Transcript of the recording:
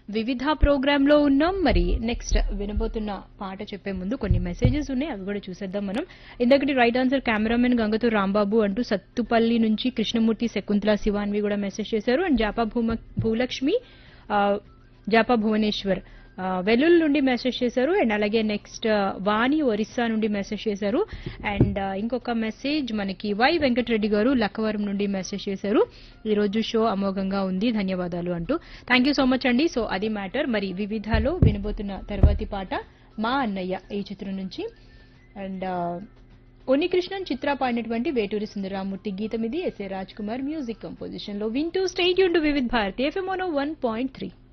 వివిధ ప్రోగ్రామ్ లో ఉన్నాం మరి నెక్స్ట్ వినబోతున్న పాట చెప్పే ముందు కొన్ని మెసేజెస్ ఉన్నాయి అవి కూడా చూసేద్దాం మనం ఇందకటి రైట్ ఆన్సర్ కెమెరామెన్ గంగతో రాంబాబు అంటూ సత్తుపల్లి నుంచి కృష్ణమూర్తి శకుంతల శివాన్వి కూడా మెసేజ్ చేశారు అండ్ జాపా భూమ భూలక్ష్మి ఆ, జాపా భువనేశ్వర్ ఆ, వెల్లుల్ నుండి మెసేజ్ చేశారు అండ్ అలాగే నెక్స్ట్ వాణి ఒరిస్సా నుండి మెసేజ్ చేశారు అండ్ ఇంకొక మెసేజ్ మనకి వై వెంకటరెడ్డి గారు లక్కవరం నుండి మెసేజ్ చేశారు ఈ రోజు షో అమోఘంగా ఉంది ధన్యవాదాలు అంటూ థ్యాంక్ యూ సో మచ్ అండి సో అది మ్యాటర్ మరి వివిధలో వినబోతున్న తర్వాతి పాట మా అన్నయ్య ఈ చిత్రం నుంచి అండ్ కృష్ణన్ చిత్ర పాడినటువంటి వేటూరి సుందరరామూర్తి గీతం ఇది SA Raj Kumar music composition లో వింటూ స్టేట్ యూన్ to Vividh Bharati FM one point three